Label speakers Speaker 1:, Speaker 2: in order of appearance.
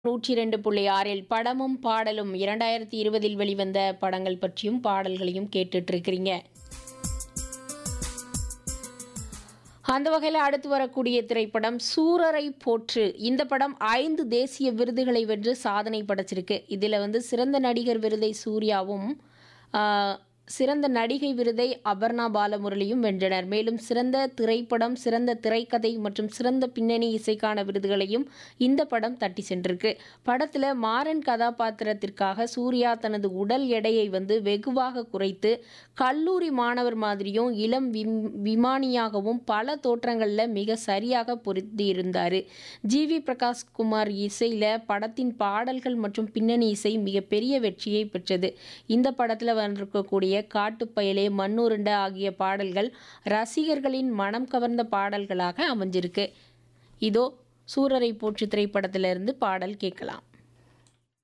Speaker 1: நூற்றி ரெண்டு புள்ளி ஆறில் படமும் பாடலும் இரண்டாயிரத்தி இருபதில் வெளிவந்த படங்கள் பற்றியும் பாடல்களையும் கேட்டுட்டு இருக்கிறீங்க அந்த வகையில் அடுத்து வரக்கூடிய திரைப்படம் சூரரை போற்று இந்த படம் ஐந்து தேசிய விருதுகளை வென்று சாதனை படைச்சிருக்கு இதில் வந்து சிறந்த நடிகர் விருதை சூர்யாவும் ஆஹ், சிறந்த நடிகை விருதை அபர்ணா பாலமுரளியும் வென்றனர் மேலும் சிறந்த திரைப்படம் சிறந்த திரைக்கதை மற்றும் சிறந்த பின்னணி இசைக்கான விருதுகளையும் இந்த படம் தட்டி சென்றிருக்கு படத்தில் மாறன் கதாபாத்திரத்திற்காக சூர்யா தனது உடல் எடையை வந்து வெகுவாக குறைத்து கல்லூரி மாணவர் மாதிரியும் இளம் விம் விமானியாகவும் பல தோற்றங்களில் மிக சரியாக பொருத்தி இருந்தார் ஜிவி பிரகாஷ் குமார் இசையில் படத்தின் பாடல்கள் மற்றும் பின்னணி இசை மிகப்பெரிய வெற்றியை பெற்றது இந்த படத்தில் வந்திருக்கக்கூடிய காட்டுப்பயலே மண்ணுருண்ட ஆகிய பாடல்கள் ரசிகர்களின் மனம் கவர்ந்த பாடல்களாக அமைஞ்சிருக்கு இதோ சூரரை போற்று திரைப்படத்திலிருந்து பாடல் கேட்கலாம்